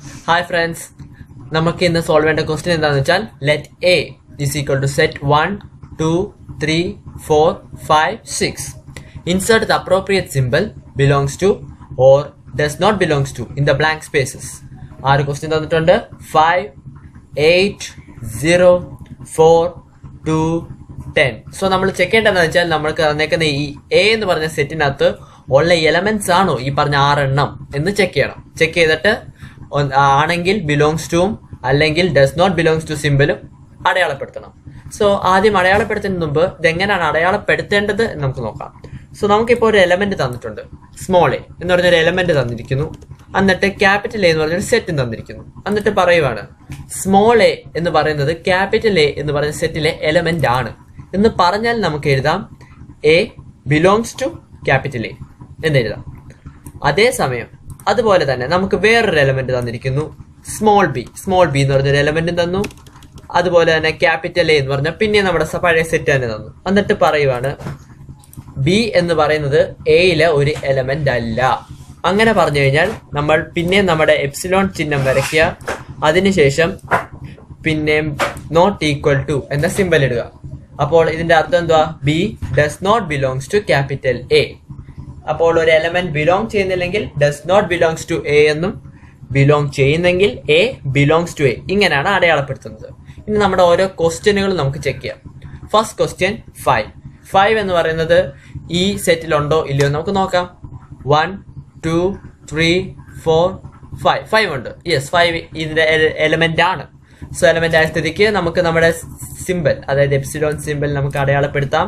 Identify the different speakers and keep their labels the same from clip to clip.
Speaker 1: hi friends നമുക്ക് ഇന്ന് solve ചെയ്യേണ്ട ക്വസ്റ്റ്യൻ എന്താണെന്ന് വെച്ചാൽ let A is equal to set one two three four five six insert the appropriate symbol belongs to or does not belongs to in the blank spaces ആറ് question തന്നിട്ടുണ്ട് five eight zero four two ten so നമ്മൾ check ചെയ്യേണ്ടതെന്ന് വെച്ചാൽ നമ്മൾക്ക് തന്നേക്കുന്ന ഈ A എന്ന് പറഞ്ഞ സെറ്റിനകത്ത് ഉള്ള എലമെന്റ്സ് ആണോ ഈ പറഞ്ഞ ആറെണ്ണം എന്ന് ചെക്ക് ചെയ്യണം ചെക്ക് ചെയ്തിട്ട് ഒന്ന് ആണെങ്കിൽ ബിലോങ്സ് ടുവും അല്ലെങ്കിൽ ഡസ് നോട്ട് ബിലോങ്സ് ടു സിമ്പിളും അടയാളപ്പെടുത്തണം സോ ആദ്യം അടയാളപ്പെടുത്തുന്നതിന് മുമ്പ് ഇതെങ്ങനെയാണ് അടയാളപ്പെടുത്തേണ്ടത് എന്ന് നമുക്ക് നോക്കാം സോ നമുക്കിപ്പോൾ ഒരു എലമെന്റ് തന്നിട്ടുണ്ട് സ്മോൾ എ എന്ന് പറഞ്ഞൊരു എലമെന്റ് തന്നിരിക്കുന്നു എന്നിട്ട് ക്യാപിറ്റൽ എ എന്ന് പറഞ്ഞൊരു സെറ്റും തന്നിരിക്കുന്നു എന്നിട്ട് പറയുവാണ് സ്മോൾ എ എന്ന് പറയുന്നത് ക്യാപിറ്റൽ എ എന്ന് പറയുന്ന സെറ്റിലെ എലമെന്റ് ആണ് എന്ന് പറഞ്ഞാൽ നമുക്ക് എഴുതാം A belongs to capital A എന്ന് എഴുതാം അതേസമയം അതുപോലെ തന്നെ നമുക്ക് വേറൊരു എലമെന്റ് തന്നിരിക്കുന്നു സ്മോൾ ബി സ്മോൾ ബി എന്ന് പറഞ്ഞൊരു എലമെന്റും തന്നു അതുപോലെ തന്നെ ക്യാപിറ്റൽ എ എന്ന് പറഞ്ഞാൽ പിന്നെ നമ്മുടെ സ- പഴയ സെറ്റ് തന്നെ തന്നു എന്നിട്ട് പറയുവാണ് ബി എന്ന് പറയുന്നത് എയിലെ ഒരു എലമെന്റ് അല്ല അങ്ങനെ പറഞ്ഞു കഴിഞ്ഞാൽ നമ്മൾ പിന്നെ നമ്മുടെ എപ്സിലോൺ ചിഹ്നം വരയ്ക്കുക അതിനുശേഷം പിന്നെ നോട്ട് ഈക്വൽ ടു എന്ന സിമ്പൽ ഇടുക അപ്പോൾ ഇതിന്റെ അർത്ഥം എന്തുവാ B does not belongs to capital A അപ്പോൾ ഒരു എലമെന്റ് ബിലോങ് ചെയ്യുന്നില്ലെങ്കിൽ does not belongs to A എന്നും ബിലോങ് ചെയ്യുന്നെങ്കിൽ എ ബിലോങ്സ് ടു എ ഇങ്ങനെയാണ് അടയാളപ്പെടുത്തുന്നത് ഇനി നമ്മുടെ ഓരോ ക്വസ്റ്റ്യനുകൾ നമുക്ക് ചെക്ക് ചെയ്യാം ഫസ്റ്റ് ക്വസ്റ്റ്യൻ ഫൈവ് ഫൈവ് എന്ന് പറയുന്നത് ഈ സെറ്റിലുണ്ടോ ഇല്ലയോ എന്ന് നമുക്ക് നോക്കാം one two three four five five ഉണ്ട് യെസ് ഫൈവ് ഇതിന്റെ എലമെന്റ് ആണ് സോ എലമെന്റ് ആയ സ്ഥിതിക്ക് നമുക്ക് നമ്മുടെ സിമ്പിൾ അതായത് എപ്സിലോൺ സിമ്പിൾ നമുക്ക് അടയാളപ്പെടുത്താം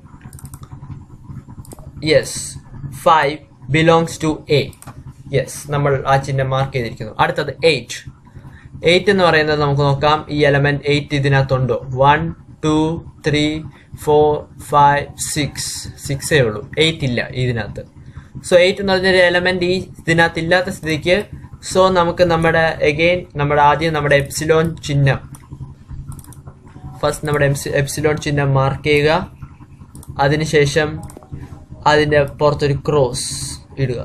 Speaker 1: yes five belongs to A yes നമ്മൾ ആ ചിഹ്നം മാർക്ക് ചെയ്തിരിക്കുന്നു അടുത്തത് എയ്റ്റ് എയ്റ്റ് എന്ന് പറയുന്നത് നമുക്ക് നോക്കാം ഈ എലമെന്റ് എയ്റ്റ് ഇതിനകത്തുണ്ടോ one two three four five six സിക്സേ ഉള്ളൂ എയ്റ്റ് ഇല്ല ഇതിനകത്ത് സോ എയ്റ്റ് എന്ന് പറഞ്ഞൊരു എലമെന്റ് ഈ ഇതിനകത്ത് ഇല്ലാത്ത സ്ഥിതിക്ക് സോ നമുക്ക് നമ്മുടെ എഗെയിൻ നമ്മുടെ ആദ്യം നമ്മുടെ എപ്സിലോൺ ചിഹ്നം ഫസ്റ്റ് നമ്മുടെ എപ്സിലോൺ ചിഹ്നം മാർക്ക് ചെയ്യുക അതിനുശേഷം അതിന്റെ പുറത്തൊരു ക്രോസ് ഇടുക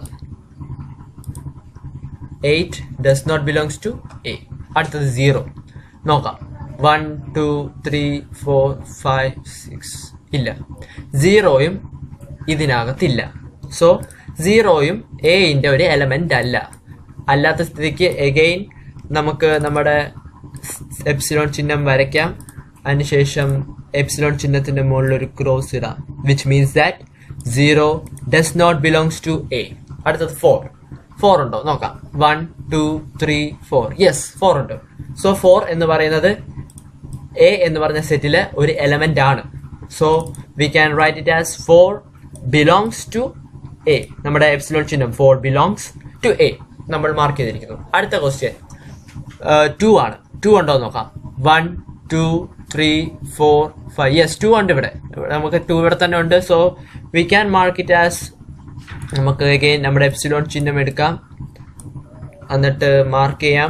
Speaker 1: eight does not belongs to A അടുത്തത് സീറോ നോക്കാം one two three four five six ഇല്ല സീറോയും ഇതിനകത്തില്ല സോ സീറോയും എയിൻ്റെ ഒരു എലമെന്റ് അല്ല അല്ലാത്ത സ്ഥിതിക്ക് എഗെയിൻ നമുക്ക് നമ്മുടെ എപ്സിലോൺ ചിഹ്നം വരയ്ക്കാം അതിനുശേഷം എപ്സിലോൺ ചിഹ്നത്തിന്റെ മുകളിൽ ഒരു ക്രോസ് ഇടാം which means that zero does not belongs to A അടുത്തത് ഫോർ ഫോർ ഉണ്ടോ നോക്കാം one two three four yes four ഉണ്ട് സോ ഫോർ എന്ന് പറയുന്നത് എ എന്ന് പറഞ്ഞ സെറ്റിലെ ഒരു എലമെന്റ് ആണ് so we can write it as four belongs to A നമ്മുടെ എപ്സിലോൺ ചിഹ്നം ഫോർ ബിലോങ്സ് ടു എ നമ്മൾ മാർക്ക് ചെയ്തിരിക്കുന്നു അടുത്ത ക്വസ്റ്റ്യൻ ടു ആണ് ടു ഉണ്ടോ എന്ന് നോക്കാം one two three four five yes to ഉണ്ട് ഇവിടെ ഇവിടെ നമുക്ക് ടു ഇവിടെ തന്നെ ഉണ്ട് so we can mark it as നമുക്ക് അഗെയിൻ നമ്മുടെ എപ്സിലോൺ ചിഹ്നം എടുക്കാം എന്നിട്ട് മാർക്ക് ചെയ്യാം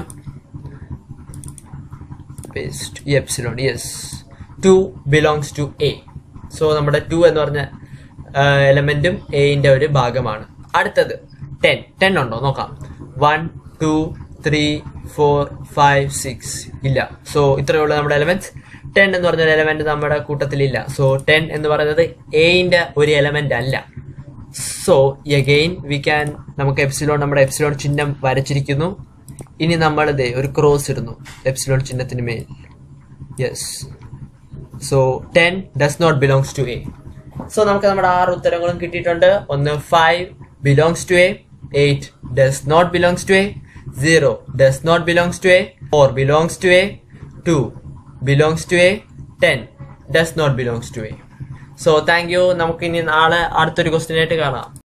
Speaker 1: പേസ്റ്റ് ഈ epsilon yes two belongs to A so നമ്മുടെ ടു എന്ന് പറഞ്ഞ എലമെന്റും എന്റെ ഒരു ഭാഗമാണ് അടുത്തത് ടെൻ ടെൻ ഉണ്ടോ നോക്കാം one two three four five six ഇല്ല സോ ഇത്രയേ ഉള്ളൂ നമ്മുടെ എലമെന്റ്സ് ടെൻ എന്ന് പറഞ്ഞ എലമെന്റ് നമ്മുടെ കൂട്ടത്തിലില്ല സോ ടെൻ എന്ന് പറയുന്നത് എന്റെ ഒരു എലമെന്റ് അല്ല സോ എഗെയിൻ വി ക്യാൻ നമുക്ക് എപ്സിലോൺ നമ്മുടെ എപ്സിലോൺ ചിഹ്നം വരച്ചിരിക്കുന്നു ഇനി നമ്മൾ ദേ ഒരു ക്രോസ് ഇടുന്നു എപ്സിലോൺ ചിഹ്നത്തിന് മേൽ yes so ten does not belongs to A so നമുക്ക് നമ്മുടെ ആറ് ഉത്തരങ്ങളും കിട്ടിയിട്ടുണ്ട് ഒന്ന് five belongs to A eight does not belongs to A zero does not belongs to A four belongs to A two belongs to A ten does not belongs to A so thank you നമുക്ക് ഇനി നാളെ അടുത്തൊരു question ആയിട്ട് കാണാം